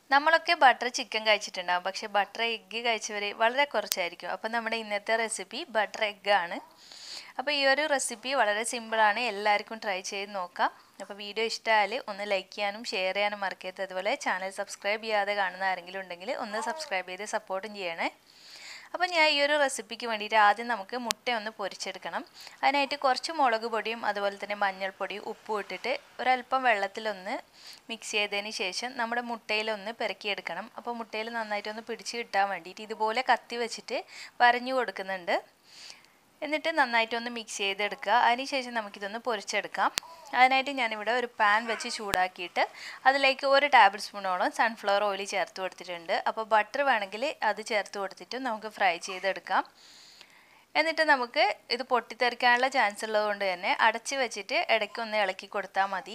നമ്മളൊക്കെ butter chicken കഴിച്ചിട്ടുണ്ടാകും പക്ഷേ butter egg കഴിച്ചവർ വളരെ കുറച്ചായിരിക്കും അപ്പോൾ നമ്മുടെ ഇന്നത്തെ റെസിപ്പി ബട്ടർ എഗ്ഗ് ആണ് അപ്പോൾ ഈ ഒരു റെസിപ്പി വളരെ സിമ്പിളാണ് എല്ലാവർക്കും ട്രൈ ചെയ്ത് നോക്കാം അപ്പോൾ വീഡിയോ ഇഷ്ടമായാൽ ഒന്ന് ലൈക്ക് ചെയ്യാനും ഷെയർ ചെയ്യാനും മറക്കരുത് അതുപോലെ ചാനൽ സബ്സ്ക്രൈബ് ചെയ്യാതെ കാണുന്ന ആരെങ്കിലും ഉണ്ടെങ്കിൽ ഒന്ന് സബ്സ്ക്രൈബ് ചെയ്ത് സപ്പോർട്ടും ചെയ്യണേ അപ്പോൾ ഞാൻ ഈ ഒരു റെസിപ്പിക്ക് വേണ്ടിയിട്ട് ആദ്യം നമുക്ക് മുട്ട ഒന്ന് പൊരിച്ചെടുക്കണം അതിനായിട്ട് കുറച്ച് മുളക് പൊടിയും അതുപോലെ തന്നെ മഞ്ഞൾപ്പൊടിയും ഉപ്പും ഇട്ടിട്ട് ഒരല്പം വെള്ളത്തിലൊന്ന് മിക്സ് ചെയ്തതിന് ശേഷം നമ്മുടെ മുട്ടയിലൊന്ന് പെരക്കിയെടുക്കണം അപ്പോൾ മുട്ടയിൽ നന്നായിട്ടൊന്ന് പിടിച്ച് കിട്ടാൻ വേണ്ടിയിട്ട് ഇതുപോലെ കത്തി വെച്ചിട്ട് വരഞ്ഞു കൊടുക്കുന്നുണ്ട് എന്നിട്ട് നന്നായിട്ടൊന്ന് മിക്സ് ചെയ്തെടുക്കുക അതിനുശേഷം നമുക്കിതൊന്ന് പൊരിച്ചെടുക്കാം അതിനായിട്ട് ഞാനിവിടെ ഒരു പാൻ വെച്ച് ചൂടാക്കിയിട്ട് അതിലേക്ക് ഒരു ടേബിൾ സ്പൂണോളം സൺഫ്ലവർ ഓയിൽ ചേർത്ത് കൊടുത്തിട്ടുണ്ട് അപ്പോൾ ബട്ടർ വേണമെങ്കിൽ അത് ചേർത്ത് കൊടുത്തിട്ട് നമുക്ക് ഫ്രൈ ചെയ്തെടുക്കാം എന്നിട്ട് നമുക്ക് ഇത് പൊട്ടിത്തെറിക്കാനുള്ള ചാൻസ് ഉള്ളതുകൊണ്ട് തന്നെ അടച്ച് വെച്ചിട്ട് ഇടയ്ക്കൊന്ന് ഇളക്കി കൊടുത്താൽ മതി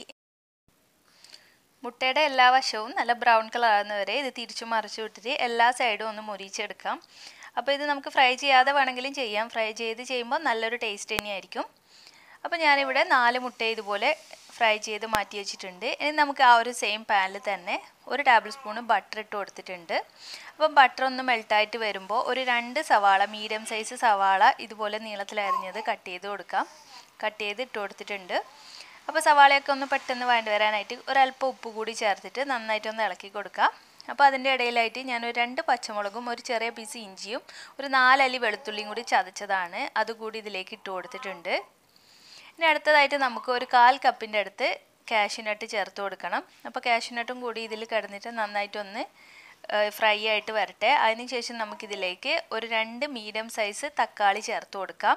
മുട്ടയുടെ എല്ലാ വശവും നല്ല ബ്രൗൺ കളർ ആകുന്നവരെ ഇത് തിരിച്ചു മറിച്ചു വിട്ടിട്ട് എല്ലാ സൈഡും ഒന്ന് മുരിച്ചെടുക്കാം അപ്പോൾ ഇത് നമുക്ക് ഫ്രൈ ചെയ്യാതെ വേണമെങ്കിലും ചെയ്യാം ഫ്രൈ ചെയ്ത് ചെയ്യുമ്പോൾ നല്ലൊരു ടേസ്റ്റ് തന്നെയായിരിക്കും അപ്പോൾ ഞാനിവിടെ നാല് മുട്ട ഇതുപോലെ ഫ്രൈ ചെയ്ത് മാറ്റി വെച്ചിട്ടുണ്ട് ഇനി നമുക്ക് ആ ഒരു സെയിം പാനിൽ തന്നെ ഒരു ടേബിൾ സ്പൂണ് ബട്ടർ ഇട്ട് കൊടുത്തിട്ടുണ്ട് അപ്പം ബട്ടർ ഒന്ന് മെൽട്ടായിട്ട് വരുമ്പോൾ ഒരു രണ്ട് സവാള മീഡിയം സൈസ് സവാള ഇതുപോലെ നീളത്തിലരിഞ്ഞത് കട്ട് ചെയ്ത് കൊടുക്കാം കട്ട് ചെയ്ത് ഇട്ട് കൊടുത്തിട്ടുണ്ട് അപ്പോൾ സവാളയൊക്കെ ഒന്ന് പെട്ടെന്ന് വേണ്ടി വരാനായിട്ട് ഒരല്പം ഉപ്പ് കൂടി ചേർത്തിട്ട് നന്നായിട്ടൊന്ന് ഇളക്കി കൊടുക്കാം അപ്പോൾ അതിൻ്റെ ഇടയിലായിട്ട് ഞാൻ ഒരു രണ്ട് പച്ചമുളകും ഒരു ചെറിയ പീസ് ഇഞ്ചിയും ഒരു നാലല്ലി വെളുത്തുള്ളിയും കൂടി ചതച്ചതാണ് അതുകൂടി ഇതിലേക്ക് ഇട്ട് കൊടുത്തിട്ടുണ്ട് ഇനി അടുത്തതായിട്ട് നമുക്ക് ഒരു കാൽ കപ്പിൻ്റെ അടുത്ത് കാഷ്യൂനട്ട് ചേർത്ത് കൊടുക്കണം അപ്പോൾ കാഷ്യൂനട്ടും കൂടി ഇതിൽ കിടന്നിട്ട് നന്നായിട്ടൊന്ന് ഫ്രൈ ആയിട്ട് വരട്ടെ അതിനുശേഷം നമുക്കിതിലേക്ക് ഒരു രണ്ട് മീഡിയം സൈസ് തക്കാളി ചേർത്ത് കൊടുക്കാം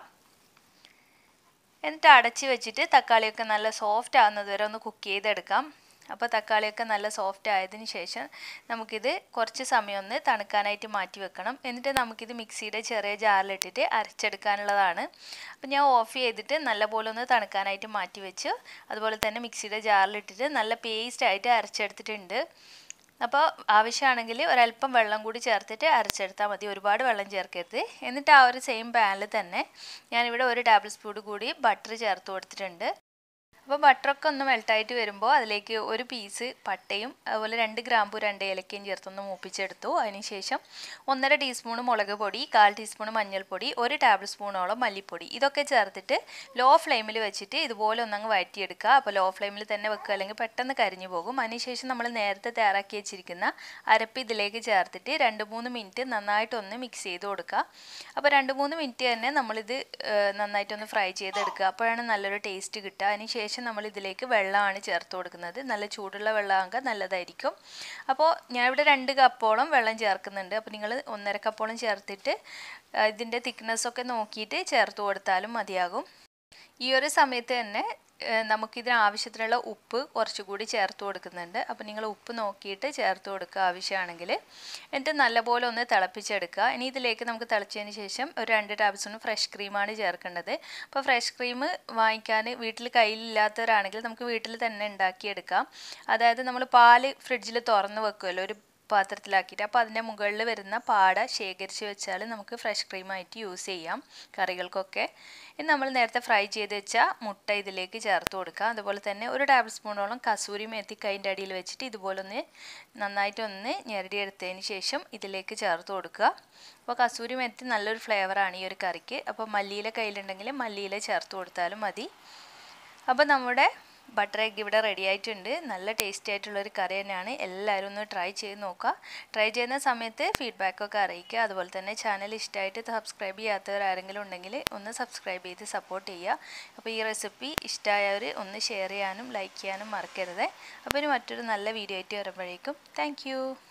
എന്നിട്ട് അടച്ച് വെച്ചിട്ട് തക്കാളിയൊക്കെ നല്ല സോഫ്റ്റ് ആകുന്നത് വരെ ഒന്ന് കുക്ക് ചെയ്തെടുക്കാം അപ്പോൾ തക്കാളിയൊക്കെ നല്ല സോഫ്റ്റ് ആയതിന് ശേഷം നമുക്കിത് കുറച്ച് സമയം ഒന്ന് തണുക്കാനായിട്ട് മാറ്റി വെക്കണം എന്നിട്ട് നമുക്കിത് മിക്സിയുടെ ചെറിയ ജാറിലിട്ടിട്ട് അരച്ചെടുക്കാനുള്ളതാണ് അപ്പോൾ ഞാൻ ഓഫ് ചെയ്തിട്ട് നല്ലപോലെ ഒന്ന് തണുക്കാനായിട്ട് മാറ്റി വെച്ച് അതുപോലെ തന്നെ മിക്സിയുടെ ജാറിലിട്ടിട്ട് നല്ല പേസ്റ്റ് ആയിട്ട് അരച്ചെടുത്തിട്ടുണ്ട് അപ്പോൾ ആവശ്യമാണെങ്കിൽ ഒരല്പം വെള്ളം കൂടി ചേർത്തിട്ട് അരച്ചെടുത്താൽ മതി ഒരുപാട് വെള്ളം ചേർക്കരുത് എന്നിട്ട് ആ ഒരു സെയിം പാനിൽ തന്നെ ഞാനിവിടെ ഒരു ടേബിൾ സ്പൂൺ കൂടി ബട്ടർ ചേർത്ത് കൊടുത്തിട്ടുണ്ട് അപ്പോൾ ബട്ടറൊക്കെ ഒന്ന് മെൽട്ടായിട്ട് വരുമ്പോൾ അതിലേക്ക് ഒരു പീസ് പട്ടയും അതുപോലെ രണ്ട് ഗ്രാമ്പു രണ്ട് ഏലക്കയും ചേർത്തൊന്ന് മൂപ്പിച്ചെടുത്തു അതിനുശേഷം ഒന്നര ടീസ്പൂൺ മുളക് പൊടി കാൽ ടീസ്പൂൺ മഞ്ഞൾപ്പൊടി ഒരു ടേബിൾ സ്പൂണോളം മല്ലിപ്പൊടി ഇതൊക്കെ ചേർത്തിട്ട് ലോ ഫ്ലെയിമിൽ വെച്ചിട്ട് ഇതുപോലെ ഒന്നങ്ങ് വഴറ്റിയെടുക്കുക അപ്പോൾ ലോ ഫ്ലെയിമിൽ തന്നെ വെക്കുക അല്ലെങ്കിൽ പെട്ടെന്ന് കരിഞ്ഞു പോകും അതിനുശേഷം നമ്മൾ നേരത്തെ തയ്യാറാക്കി വെച്ചിരിക്കുന്ന അരപ്പ് ഇതിലേക്ക് ചേർത്തിട്ട് രണ്ട് മൂന്ന് മിനിറ്റ് നന്നായിട്ടൊന്ന് മിക്സ് ചെയ്ത് കൊടുക്കുക അപ്പോൾ രണ്ട് മൂന്ന് മിനിറ്റ് തന്നെ നമ്മളിത് നന്നായിട്ടൊന്ന് ഫ്രൈ ചെയ്തെടുക്കുക അപ്പോഴാണ് നല്ലൊരു ടേസ്റ്റ് കിട്ടുക അതിനുശേഷം ശേഷം നമ്മൾ ഇതിലേക്ക് വെള്ളമാണ് ചേർത്ത് കൊടുക്കുന്നത് നല്ല ചൂടുള്ള വെള്ളമാകുക നല്ലതായിരിക്കും അപ്പോൾ ഞാനിവിടെ രണ്ട് കപ്പോളം വെള്ളം ചേർക്കുന്നുണ്ട് അപ്പോൾ നിങ്ങൾ ഒന്നര കപ്പോളം ചേർത്തിട്ട് ഇതിൻ്റെ തിക്നെസ്സൊക്കെ നോക്കിയിട്ട് ചേർത്ത് കൊടുത്താലും മതിയാകും ഈ ഒരു സമയത്ത് തന്നെ നമുക്കിതിന് ആവശ്യത്തിനുള്ള ഉപ്പ് കുറച്ചുകൂടി ചേർത്ത് കൊടുക്കുന്നുണ്ട് അപ്പോൾ നിങ്ങൾ ഉപ്പ് നോക്കിയിട്ട് ചേർത്ത് കൊടുക്കുക ആവശ്യമാണെങ്കിൽ എന്നിട്ട് നല്ലപോലെ ഒന്ന് തിളപ്പിച്ചെടുക്കുക ഇനി ഇതിലേക്ക് നമുക്ക് തിളച്ചതിന് ശേഷം ഒരു രണ്ട് ടേബിൾ സ്പൂൺ ഫ്രഷ് ക്രീമാണ് ചേർക്കേണ്ടത് അപ്പോൾ ഫ്രഷ് ക്രീം വാങ്ങിക്കാൻ വീട്ടിൽ കയ്യിലില്ലാത്തവരാണെങ്കിൽ നമുക്ക് വീട്ടിൽ തന്നെ ഉണ്ടാക്കിയെടുക്കാം അതായത് നമ്മൾ പാല് ഫ്രിഡ്ജിൽ തുറന്ന് വെക്കുമല്ലോ ഒരു പാത്രത്തിലാക്കിയിട്ട് അപ്പോൾ അതിൻ്റെ മുകളിൽ വരുന്ന പാട ശേഖരിച്ച് വെച്ചാൽ നമുക്ക് ഫ്രഷ് ക്രീമായിട്ട് യൂസ് ചെയ്യാം കറികൾക്കൊക്കെ ഇനി നമ്മൾ നേരത്തെ ഫ്രൈ ചെയ്ത് വെച്ച മുട്ട ഇതിലേക്ക് ചേർത്ത് കൊടുക്കുക അതുപോലെ തന്നെ ഒരു ടേബിൾ സ്പൂണോളം കസൂരി മേത്തി കൈൻ്റെ അടിയിൽ വെച്ചിട്ട് ഇതുപോലെ ഒന്ന് നന്നായിട്ടൊന്ന് ഞെരടിയെടുത്തതിന് ശേഷം ഇതിലേക്ക് ചേർത്ത് കൊടുക്കുക അപ്പോൾ കസൂരി മേത്തി നല്ലൊരു ഫ്ലേവറാണ് ഈ ഒരു കറിക്ക് അപ്പോൾ മല്ലിയില കയ്യിലുണ്ടെങ്കിൽ മല്ലിയില ചേർത്ത് കൊടുത്താലും മതി അപ്പോൾ നമ്മുടെ ബട്ടർ എഗ് ഇവിടെ റെഡി ആയിട്ടുണ്ട് നല്ല ടേസ്റ്റി ആയിട്ടുള്ളൊരു കറി തന്നെയാണ് എല്ലാവരും ഒന്ന് ട്രൈ ചെയ്ത് നോക്കുക ട്രൈ ചെയ്യുന്ന സമയത്ത് ഫീഡ്ബാക്കൊക്കെ അറിയിക്കുക അതുപോലെ തന്നെ ചാനൽ ഇഷ്ടമായിട്ട് സബ്സ്ക്രൈബ് ചെയ്യാത്തവർ ആരെങ്കിലും ഉണ്ടെങ്കിൽ ഒന്ന് സബ്സ്ക്രൈബ് ചെയ്ത് സപ്പോർട്ട് ചെയ്യുക അപ്പോൾ ഈ റെസിപ്പി ഇഷ്ടമായവർ ഒന്ന് ഷെയർ ചെയ്യാനും ലൈക്ക് ചെയ്യാനും മറക്കരുത് അപ്പോൾ ഇനി മറ്റൊരു നല്ല വീഡിയോ ആയിട്ട് വരുമ്പോഴേക്കും താങ്ക്